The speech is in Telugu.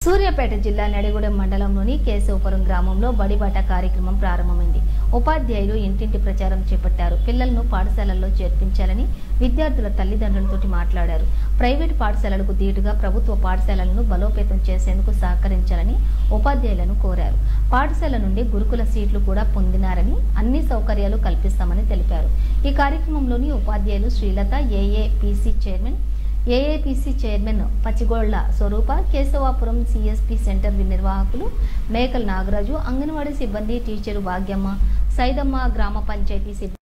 సూర్యాపేట జిల్లా నడిగూడెం మండలంలోని కేశవపురం గ్రామంలో బడిబాట కార్యక్రమం ప్రారంభమైంది ఉపాధ్యాయులు ఇంటింటి ప్రచారం చేపట్టారు పిల్లలను పాఠశాలల్లో చేర్పించాలని విద్యార్థుల తల్లిదండ్రులతోటి మాట్లాడారు ప్రైవేటు పాఠశాలలకు ధీటుగా ప్రభుత్వ పాఠశాలలను బలోపేతం చేసేందుకు సహకరించాలని ఉపాధ్యాయులను కోరారు పాఠశాల నుండి గురుకుల సీట్లు కూడా పొందినారని అన్ని సౌకర్యాలు కల్పిస్తామని తెలిపారు ఈ కార్యక్రమంలోని ఉపాధ్యాయులు Srilatha AAPC chairman AAPC chairman Pachigolla Swaroopa Keshavapuram CSP centre నిర్వాహకులు మేకల్ నాగరాజు అంగన్వాడీ సిబ్బంది టీచరు భాగ్యమ్మ సైదమ్మ గ్రామ పంచాయతీ సిబ్బంది